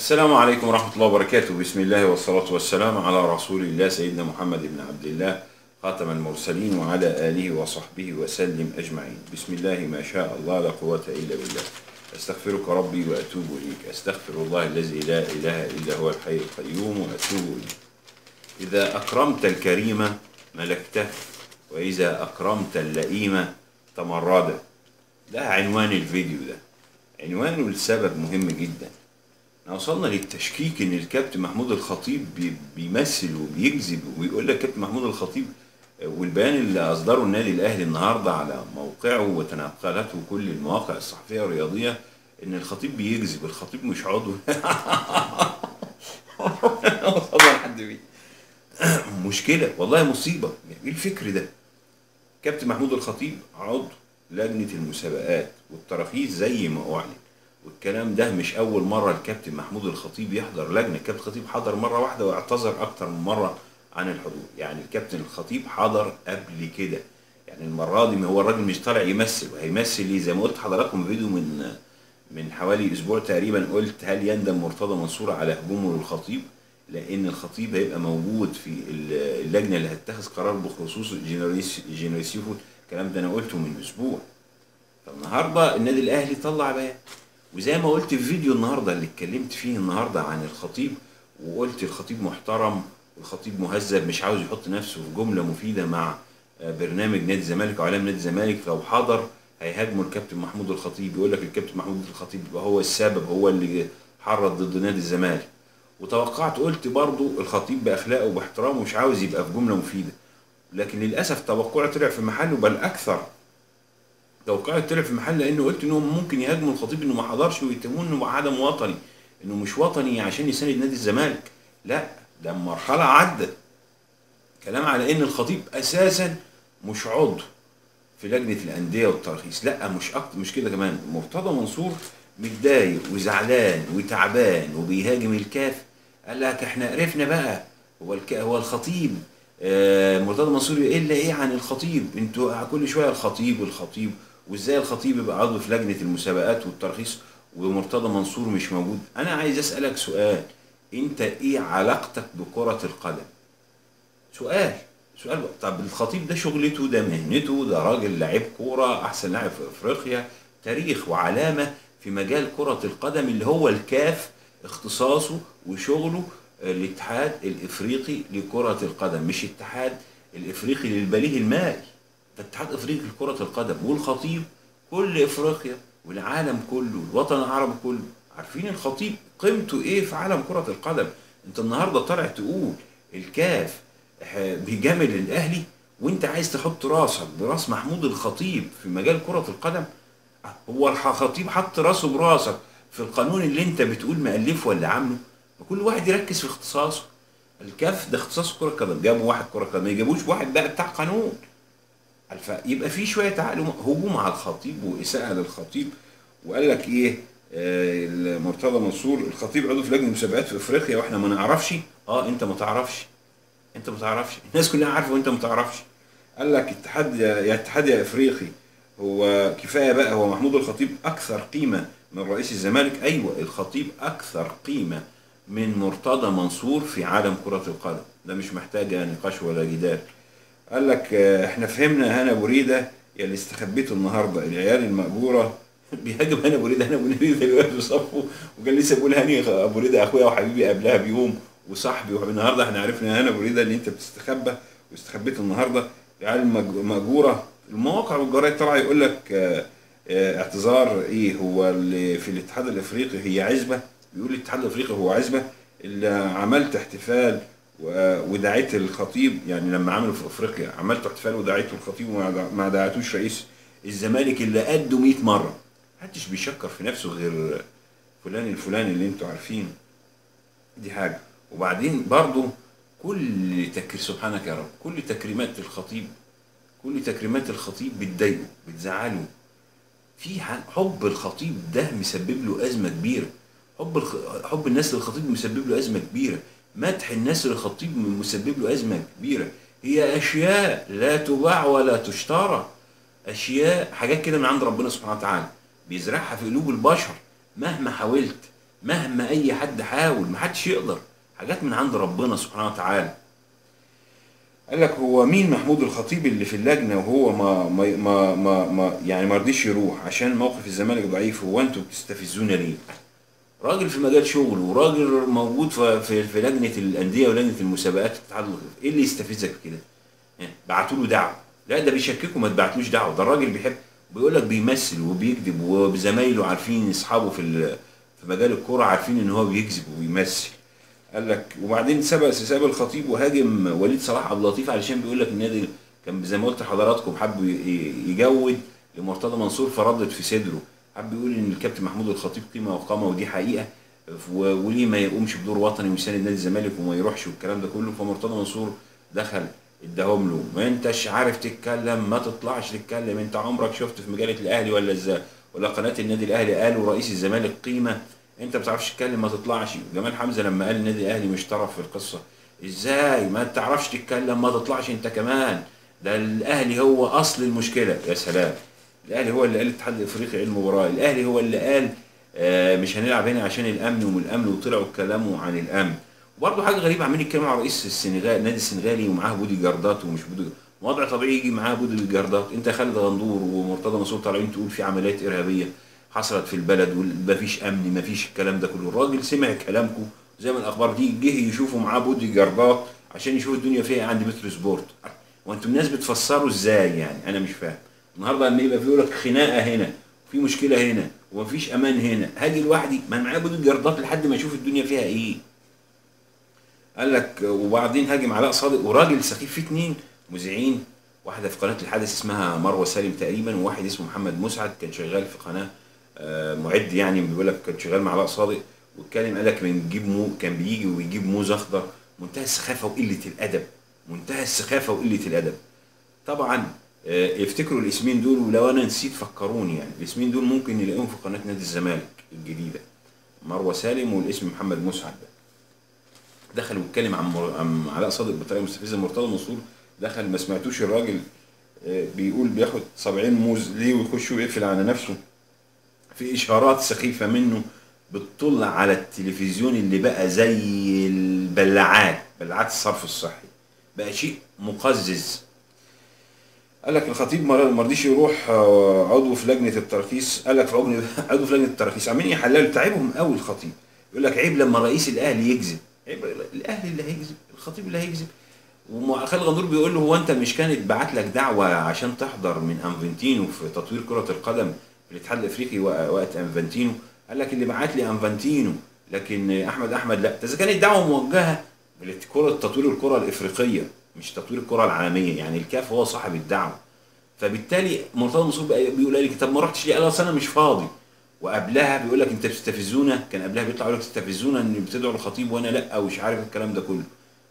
السلام عليكم ورحمة الله وبركاته بسم الله والصلاة والسلام على رسول الله سيدنا محمد بن عبد الله خاتم المرسلين وعلى آله وصحبه وسلم أجمعين بسم الله ما شاء الله لا قوة إلا بالله أستغفرك ربي وأتوب إليك أستغفر الله الذي لا إله إلا هو الحي القيوم وأتوب إليه إذا أكرمت الكريم ملكته وإذا أكرمت اللئيم تمرده ده عنوان الفيديو ده عنوانه لسبب مهم جدا احنا وصلنا للتشكيك ان الكابتن محمود الخطيب بي- بيمثل وبيكذب وبيقول لك كابتن محمود الخطيب والبيان اللي اصدره النادي الاهلي النهارده على موقعه وتنقلته كل المواقع الصحفيه الرياضيه ان الخطيب بيكذب الخطيب مش عضو وصلنا لحد فين مشكله والله مصيبه ايه الفكر ده كابتن محمود الخطيب عضو لجنه المسابقات والتراخيص زي ما اعلن والكلام ده مش اول مره الكابتن محمود الخطيب يحضر لجنه الكابتن الخطيب حضر مره واحده واعتذر اكتر من مره عن الحضور يعني الكابتن الخطيب حضر قبل كده يعني المره دي ما هو الراجل مش طالع يمثل وهيمثل ليه زي ما قلت حضراتكم فيديو من من حوالي اسبوع تقريبا قلت هل يندم مرتضى منصور على هجومه للخطيب لان الخطيب هيبقى موجود في ال- اللجنه اللي هتتخذ قرار بخصوص جنراليس- جنراليسيفو الكلام ده انا قلته من اسبوع فالنهارده النادي الاهلي طلع بيان وزي ما قلت في فيديو النهارده اللي اتكلمت فيه النهارده عن الخطيب وقلت الخطيب محترم والخطيب مهذب مش عاوز يحط نفسه في جمله مفيده مع آه، برنامج نادي الزمالك واعلام نادي الزمالك لو حضر هيهاجموا الكابتن محمود الخطيب يقول لك الكابتن محمود الخطيب يبقى هو السبب هو اللي حرض ضد نادي الزمالك وتوقعت قلت برضو الخطيب باخلاقه وباحترامه مش عاوز يبقى في جمله مفيده لكن للاسف توقعي طلع في محله بل اكثر توقعي طلع في محل لانه قلت انهم ممكن يهاجموا الخطيب انه ما حضرش ويتهموه انه عدم وطني انه مش وطني عشان يساند نادي الزمالك لا ده مرحله عدت كلام على ان الخطيب اساسا مش عضو في لجنه الانديه والتراخيص لا مش اكتر مش كده كمان مرتضى منصور متضايق وزعلان وتعبان وبيهاجم الكاف قال لك احنا عرفنا بقى هو الك... هو الخطيب آه مرتضى منصور يقول لي ايه عن الخطيب انتوا كل شويه الخطيب الخطيب وازاي الخطيب يبقى عضو في لجنه المسابقات والترخيص ومرتضى منصور مش موجود انا عايز اسالك سؤال انت ايه علاقتك بكره القدم سؤال سؤال بقى. طب الخطيب ده شغلته ده مهنته ده راجل لعيب كوره احسن لاعب في افريقيا تاريخ وعلامه في مجال كره القدم اللي هو الكاف اختصاصه وشغله آه، الاتحاد الافريقي لكره القدم مش اتحاد الافريقي للبليه المائي ده اتحاد افريقي لكره القدم والخطيب كل افريقيا والعالم كله الوطن العربي كله عارفين الخطيب قيمته ايه في عالم كره القدم انت النهارده طالع تقول الكاف ح- بيجامل الاهلي وانت عايز تحط راسك براس محمود الخطيب في مجال كره القدم هو الخطيب حط راسه براسك في القانون اللي انت بتقول مألفه ولا عامله وكل واحد يركز في اختصاصه الكاف ده اختصاص كره قدم جابوا واحد كره قدم ما يجيبوش واحد بقى بتاع قانون الف- يبقى في شويه عقل هجوم على الخطيب واساءه للخطيب وقال لك ايه آه مرتضى منصور الخطيب عضو في لجنه مسابقات في افريقيا واحنا ما نعرفش اه انت ما تعرفش انت ما تعرفش الناس كلها عارفه وانت ما تعرفش قال لك اتحاد يا يا اتحاد يا افريقي هو كفايه بقى هو محمود الخطيب اكثر قيمه من رئيس الزمالك ايوه الخطيب اكثر قيمه من مرتضى منصور في عالم كره القدم ده مش محتاجه نقاش ولا جدال قال لك آه، احنا فهمنا هنا بريده يا اللي استخبيته النهارده العيال المأجوره بيهاجم هنا بريده هنا بريده دلوقتي في صفه وكان لسه بيقول هاني ابو ريده اخويا وحبيبي قبلها بيوم وصاحبي والنهارده احنا عرفنا هنا ابو ريده ان انت بتستخبى واستخبيت النهارده العيال المج- مأجوره المواقع والجرايد طالعه يقول لك آه، آه، اعتذار ايه هو اللي في الاتحاد الافريقي هي عزبه بيقول الاتحاد الافريقي هو عزبه اللي عملت احتفال و- ودعيت الخطيب يعني لما عملوا في افريقيا عملت احتفال ودعيته الخطيب وما دع- ما دعيتوش رئيس الزمالك اللي قده 100 مره محدش بيشكر في نفسه غير فلان الفلاني اللي انتوا عارفينه دي حاجه وبعدين برضو كل تكريم سبحانك يا رب كل تكريمات الخطيب كل تكريمات الخطيب بتضايقه بتزعله في ح- حب الخطيب ده مسبب له ازمه كبيره حب الخ... حب الناس للخطيب مسبب له ازمه كبيره مدح الناس للخطيب مسبب له ازمه كبيره هي اشياء لا تباع ولا تشترى اشياء حاجات كده من عند ربنا سبحانه وتعالى بيزرعها في قلوب البشر مهما حاولت مهما اي حد حاول ما حدش يقدر حاجات من عند ربنا سبحانه وتعالى قال لك هو مين محمود الخطيب اللي في اللجنه وهو ما ما ما, ما, ما يعني ما رضيش يروح عشان موقف الزمالك ضعيف هو انتوا بتستفزونا ليه؟ راجل في مجال شغله وراجل موجود في في, في لجنه الانديه ولجنه المسابقات الاتحاد ايه اللي يستفزك في كده؟ بعتوا له دعوه لا ده بيشككوا ما تبعتلوش دعوه ده الراجل بيحب بيقول لك بيمثل وبيكذب وزمايله عارفين اصحابه في ال- في مجال الكوره عارفين ان هو بيكذب وبيمثل قال لك وبعدين سبق ساب الخطيب وهاجم وليد صلاح عبد اللطيف علشان بيقول لك النادي كان زي ما قلت لحضراتكم حب ي- يجود لمرتضى منصور فردت في صدره حب يقول ان الكابتن محمود الخطيب قيمه وقامه ودي حقيقه و- وليه ما يقومش بدور وطني ويساند نادي الزمالك وما يروحش والكلام ده كله فمرتضى منصور دخل اداهم له ما انتش عارف تتكلم ما تطلعش تتكلم انت عمرك شفت في مجله الاهلي ولا ازاي ولا قناه النادي الاهلي قالوا رئيس الزمالك قيمه انت ما بتعرفش تتكلم ما تطلعش جمال حمزه لما قال النادي الاهلي مش طرف في القصه ازاي ما تعرفش تتكلم ما تطلعش انت كمان ده الاهلي هو اصل المشكله يا سلام الاهلي هو اللي قال الاتحاد الافريقي المباراه الاهلي هو اللي قال آه مش هنلعب هنا عشان الامن ومن الامن وطلعوا اتكلموا عن الامن وبرضه حاجه غريبه عمالين يتكلموا على رئيس السنغال النادي السنغالي ومعاه بودي جاردات ومش بودي وضع طبيعي يجي معاه بودي جاردات انت خالد غندور ومرتضى منصور طالعين تقول في عمليات ارهابيه حصلت في البلد ومفيش امن مفيش الكلام ده كله الراجل سمع كلامكم زي ما الاخبار دي جه يشوفوا معاه بودي جاردات عشان يشوف الدنيا فيها إيه عند مترو سبورت وانتم الناس بتفسروا ازاي يعني انا مش فاهم النهارده لما يبقى بيقول لك خناقه هنا في مشكله هنا ومفيش امان هنا هاجي لوحدي ما انا معايا بودي جاردات لحد ما اشوف الدنيا فيها ايه قال لك وبعدين هاجم علاء صادق وراجل سخيف في اتنين مذيعين واحده في قناه الحدث اسمها مروه سالم تقريبا وواحد اسمه محمد مسعد كان شغال في قناه آه، معد يعني بيقول لك كان شغال مع علاء صادق واتكلم قال لك بنجيب مو كان بيجي ويجيب موز اخضر منتهى السخافه وقله الادب منتهى السخافه وقله الادب طبعا آه، يفتكروا الاسمين دول ولو انا نسيت فكروني يعني الاسمين دول ممكن نلاقيهم في قناه نادي الزمالك الجديده مروه سالم والاسم محمد مسعد ده دخل واتكلم عن مر- عن علاء صادق بطريقه مستفزه مرتضى منصور دخل ما سمعتوش الراجل آه، بيقول بياخد 70 موز ليه ويخش ويقفل على نفسه في اشارات سخيفه منه بتطل على التلفزيون اللي بقى زي البلاعات بلاعات الصرف الصحي بقى شيء مقزز قال لك الخطيب ما ما رضيش يروح آه، عضو في لجنه الترخيص قال لك في عضو عضو في لجنه الترخيص عمالين يحللوا تعبهم قوي الخطيب يقول لك عيب لما رئيس الاهلي يكذب عيب الاهلي اللي هيكذب الخطيب اللي هيكذب وخالد غندور بيقول له هو انت مش كانت بعت لك دعوه عشان تحضر من انفنتينو في تطوير كره القدم في الاتحاد الافريقي وق- وقت انفنتينو قال لك اللي بعت لي انفنتينو لكن احمد احمد لا ده اذا كانت دعوه موجهه لكره تطوير الكره الافريقيه مش تطوير الكره العالميه يعني الكاف هو صاحب الدعوه فبالتالي مرتضى منصور بقى بيقول لي طب ما رحتش ليه؟ قال اصل انا مش فاضي وقبلها بيقول لك انت بتستفزونا كان قبلها بيطلع يقول لك تستفزونا ان بتدعوا الخطيب وانا لا ومش عارف الكلام ده كله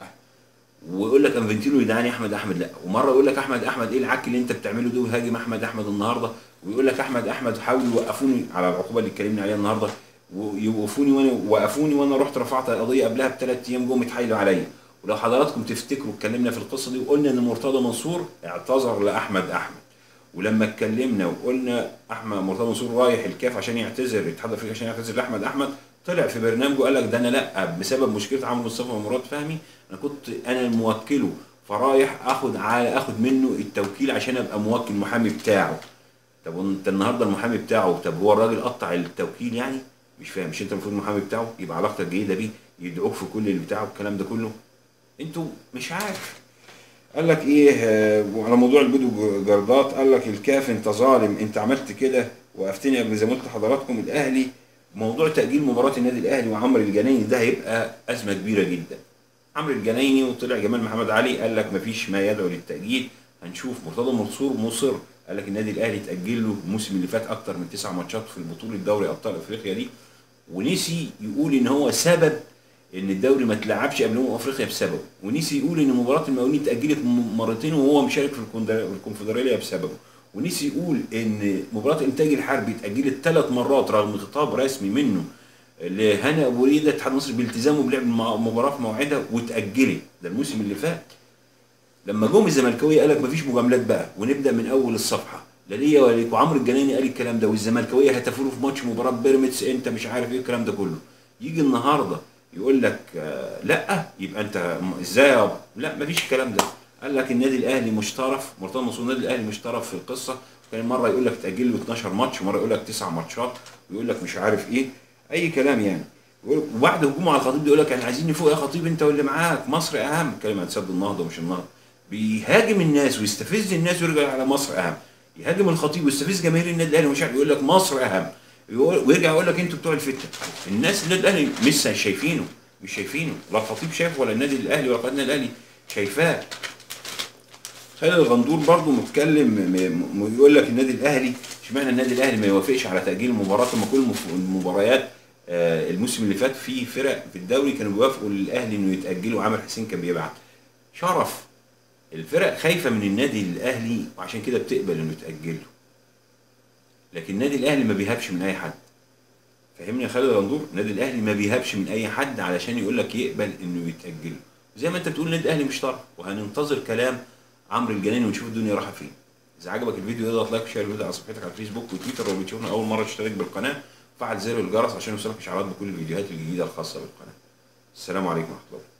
ويقول لك انفنتينو يدعاني احمد احمد لا ومره يقول لك احمد احمد ايه العك اللي انت بتعمله ده وهاجم احمد احمد النهارده ويقول لك احمد احمد حاولوا يوقفوني على العقوبه اللي اتكلمنا عليها النهارده ويوقفوني وانا وقفوني وانا رحت رفعت قضيه قبلها بثلاث ايام جم اتحايلوا عليا ولو حضراتكم تفتكروا اتكلمنا في القصه دي وقلنا ان مرتضى منصور اعتذر لاحمد احمد ولما اتكلمنا وقلنا احمد مرتضى منصور رايح الكاف عشان يعتذر الاتحاد الافريقي عشان يعتذر لاحمد احمد طلع في برنامجه قال لك ده انا لا بسبب مشكله عمرو مصطفى ومراد فهمي انا كنت انا الموكله فرايح اخد على اخد منه التوكيل عشان ابقى موكل محامي بتاعه طب وانت النهارده المحامي بتاعه طب هو الراجل قطع التوكيل يعني مش فاهم مش انت المفروض المحامي بتاعه يبقى علاقتك جيده بيه يدعوك في كل اللي بتاعه الكلام ده كله انتوا مش عارف قال لك ايه آه، وعلى موضوع البدو جردات قال لك الكاف انت ظالم انت عملت كده وقفتني قبل زي ما قلت لحضراتكم الاهلي موضوع تاجيل مباراه النادي الاهلي وعمرو الجنايني ده هيبقى ازمه كبيره جدا عمرو الجنايني وطلع جمال محمد علي قال لك مفيش ما يدعو للتاجيل هنشوف مرتضى منصور مصر قال لك النادي الاهلي تاجل له الموسم اللي فات اكتر من تسع ماتشات في البطوله دوري ابطال افريقيا دي ونسي يقول ان هو سبب ان الدوري ما اتلعبش قبل امم افريقيا بسببه ونسي يقول ان مباراه المقاولين اتاجلت م- مرتين وهو مشارك في الكوندر- الكونفدراليه بسببه ونسي يقول ان مباراه الانتاج الحربي اتاجلت ثلاث مرات رغم خطاب رسمي منه لهنا ابو ريده اتحاد مصر بالتزامه بلعب المباراه في موعدها واتاجلت ده الموسم اللي فات لما جم الزملكاويه قال لك مفيش مجاملات بقى ونبدا من اول الصفحه لا ليا ولا ليك وعمرو الجناني قال الكلام ده والزملكاويه هتفوا له في ماتش مباراه بيراميدز انت مش عارف ايه الكلام ده كله يجي النهارده يقول لك آه، لا يبقى انت م- ازاي يابا لا مفيش الكلام ده قال لك النادي الاهلي مش طرف مرتضى منصور النادي الاهلي مش طرف في القصه كان مره يقول لك تاجل له 12 ماتش ومره يقول لك 9 ماتشات ويقول لك مش عارف ايه اي كلام يعني يقول- وبعد هجومه على الخطيب يقول لك احنا عايزين نفوق يا خطيب انت واللي معاك مصر اهم كلمه عن سد النهضه مش النهضه بيهاجم الناس ويستفز الناس ويرجع على مصر اهم يهاجم الخطيب ويستفز جماهير النادي الاهلي ومش عارف يقول لك مصر اهم يقول- ويرجع يقول لك انتوا بتوع الفتنه الناس النادي الاهلي مش شايفينه مش شايفينه لا الخطيب شايفه ولا النادي الاهلي ولا قناه النادي الاهلي شايفاه خالد الغندور برضه متكلم م- م- يقول لك النادي الاهلي اشمعنى النادي الاهلي ما يوافقش على تاجيل المباراه لما كل المف- المباريات آه، الموسم اللي فات في فرق في الدوري كانوا بيوافقوا للاهلي انه يتاجلوا عامر حسين كان بيبعت شرف الفرق خايفه من النادي الاهلي وعشان كده بتقبل انه يتاجل له لكن النادي الاهلي ما بيهابش من اي حد فاهمني يا خالد غندور النادي الاهلي ما بيهابش من اي حد علشان يقول لك يقبل انه يتاجل له زي ما انت بتقول النادي الاهلي مش طرف وهننتظر كلام عمرو الجناني ونشوف الدنيا رايحه فين اذا عجبك الفيديو اضغط لايك وشير الفيديو على صفحتك على الفيسبوك وتويتر ولو بتشوفنا اول مره اشترك بالقناه وفعل زر الجرس عشان يوصلك اشعارات بكل الفيديوهات الجديده الخاصه بالقناه السلام عليكم ورحمه الله